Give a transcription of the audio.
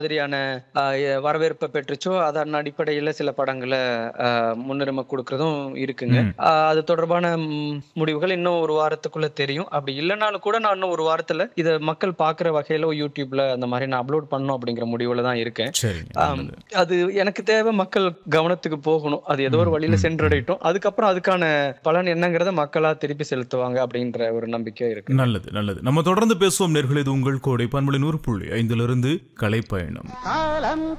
மாதிரியான ஆஹ் எ- வரவேற்பை பெற்றுச்சோ அதன் அடிப்படையில சில படங்களை ஆஹ் முன்னுரிமை கொடுக்கறதும் இருக்குங்க ம். ஆஹ் அது தொடர்பான ம், முடிவுகள் இன்னும் ஒரு வாரத்துக்குள்ள தெரியும் அப்படி இல்லைனாலும் கூட நான் இன்னும் ஒரு வாரத்துல இத மக்கள் பாக்குற வகையில யூடியூப்ல அந்த மாதிரி நான் அப்லோட் பண்ணணும் அப்படிங்கிற முடிவுல தான் இருக்கேன் சரிங்க ஆம், நல்லது. அது எனக்கு தேவை மக்கள் கவனத்துக்கு போகணும் அது ஏதோ ஒரு ம், வழியில ம், சென்றடையட்டும் அதுக்கப்புறம் அதுக்கான பலன் என்னங்கிறத மக்களா திருப்பி செலுத்துவாங்க அப்படின்ற ஒரு நம்பிக்கை இருக்கு நல்லது நல்லது நம்ம தொடர்ந்து பேசுவோம் நேர்கள் இது உங்கள் கோடை பண்புகளின் ஒரு புள்ளி ஐந்திலிருந்து கலைப்பயணம் காலம்